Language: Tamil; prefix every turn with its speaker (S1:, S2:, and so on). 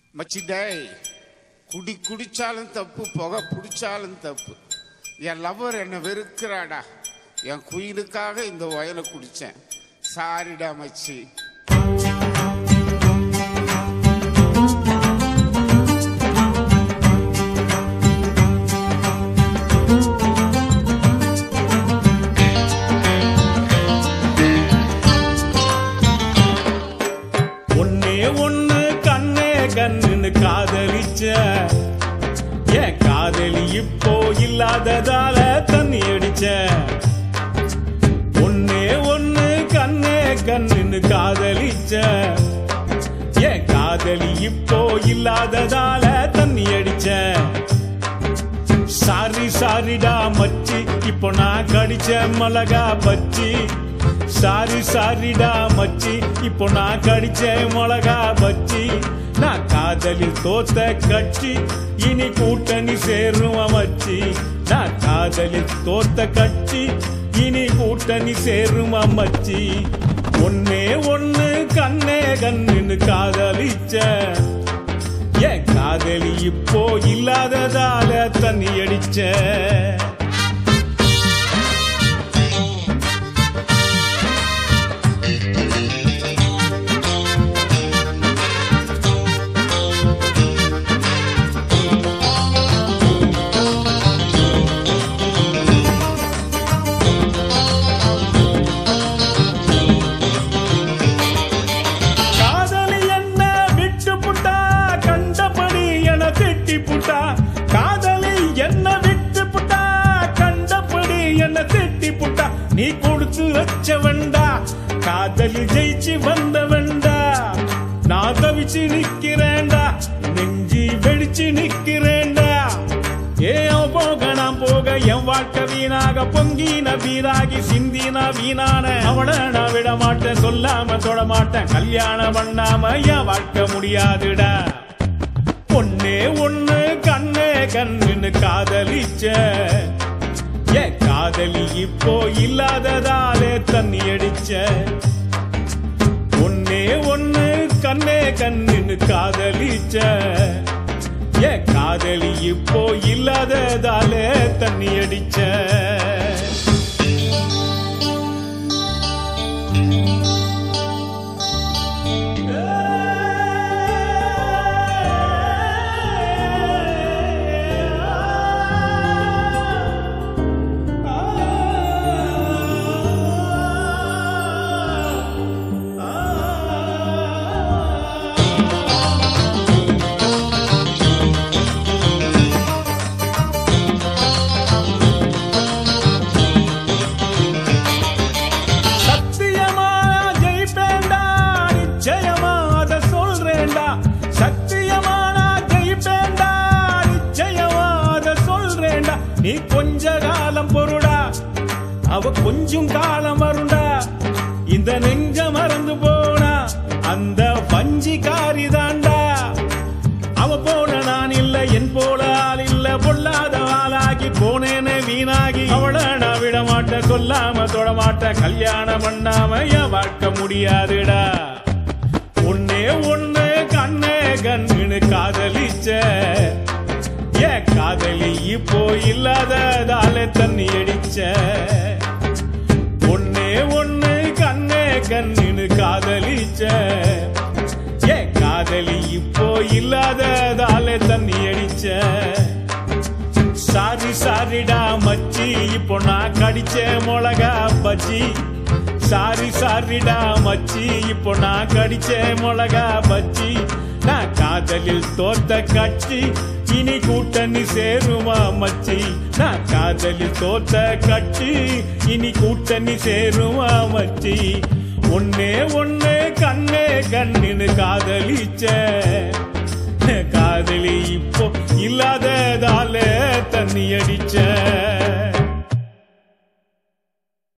S1: மச்சி டேய் குடி குடிச்சாலும் தப்பு புகை பிடிச்சாலும் தப்பு என் லவ்வர் என்னை வெறுக்கிறாடா என் குயிலுக்காக இந்த வயலை குடிச்சேன் சாரிடா மச்சி
S2: ஒன்னே ஒண்ணு கண்ணே கண்ணுன்னு காதலிச்ச என் காதலி இப்போ இல்லாததால தண்ணி அடிச்ச ஒன்னே ஒண்ணு கண்ணே கண்ணுன்னு காதலிச்ச என் காதலி இப்போ இல்லாததால தண்ணி அடிச்ச சாரி சாரிடா மச்சி இப்போ நான் கடிச்ச மிளகா பச்சி சாரி சாரிடா மச்சி இப்போ நான் கடிச்ச மிளகா பச்சி நான் காதலில் தோத்த கட்சி இனி கூட்டணி சேரும் மச்சி நான் காதலில் தோத்த கட்சி இனி கூட்டணி சேரும் மச்சி ஒன்னே ஒண்ணு கண்ணே கண்ணுன்னு காதலிச்ச என் காதலி இப்போ இல்லாததால தண்ணி அடிச்ச காதலி என்ன விட்டு புட்டா கண்டபடி என திட்டி புட்டா காதலி என்ன விட்டு புட்டா கண்டபடி என்ன திட்டி புட்டா நீ கொடுத்து வச்ச வேண்டா காதலி ஜெயிச்சு வந்த வேண்டா நான் தவிச்சு நிக்கிறேன்டா நெஞ்சி வெடிச்சு நிக்கிறேன்டா ஏ அவன் போக நான் போக என் வாழ்க்கை வீணாக பொங்கின வீராகி சிந்தின வீணான அவள நான் விட மாட்டேன் சொல்லாம தொட மாட்டேன் கல்யாணம் பண்ணாம என் வாழ்க்கை முடியாதுடா ஒன்னே ஒண்ணு கண்ணே கண்ணுன்னு காதலிச்ச என் காதலி இப்போ இல்லாததாலே தண்ணி அடிச்ச ஒன்னே ஒண்ணு கண்ணே கண்ணுன்னு காதலிச்ச என் காதலி இப்போ இல்லாததாலே தண்ணி அடிச்ச சத்தியமா ஜெயிப்பேண்டா நிச்சயமா அத சொல்றேன்டா சத்தியமா நான் ஜெயிப்பேண்டா நிச்சயமா அத சொல்றேன்டா நீ கொஞ்ச காலம் பொருடா அவ கொஞ்சம் காலம் வருண்டா இந்த நெஞ்ச மறந்து போனா அந்த வஞ்சி காரிதாண்டா அவ போல நான் இல்ல என் போல ஆள் இல்ல பொல்லாத ஆளாகி போனேனே வீணாகி அவள நான் விட மாட்டேன் சொல்லாம தொட மாட்டேன் கல்யாணம் பண்ணாம என் வாழ்க்கை முடியாதுடா ஒன்னே ஒண்ணு கண்ணே கண்ணுன்னு காதலிச்ச ஏன் காதலி இப்போ இல்லாததால தண்ணி அடிச்ச ஒன்னே ஒண்ணு கண்ணே கண்ணுன்னு காதலிச்ச ஏன் காதலி இப்போ இல்லாததால தண்ணி அடிச்ச சாரி சாரிடா மச்சி இப்போ நான் கடிச்ச மிளகா பஜ்ஜி சாரி சாரிடா மச்சி இப்போ நான் கடிச்ச மிளகா பஜ்ஜி நான் காதலில் தோத்த கட்சி இனி கூட்டணி சேருமா மச்சி நான் காதலில் தோத்த கட்சி இனி கூட்டணி சேருமா மச்சி ஒன்னே ஒண்ணு கண்ணே கண்ணுன்னு காதலிச்ச காதலி இப்போ இல்லாததால தண்ணி அடிச்ச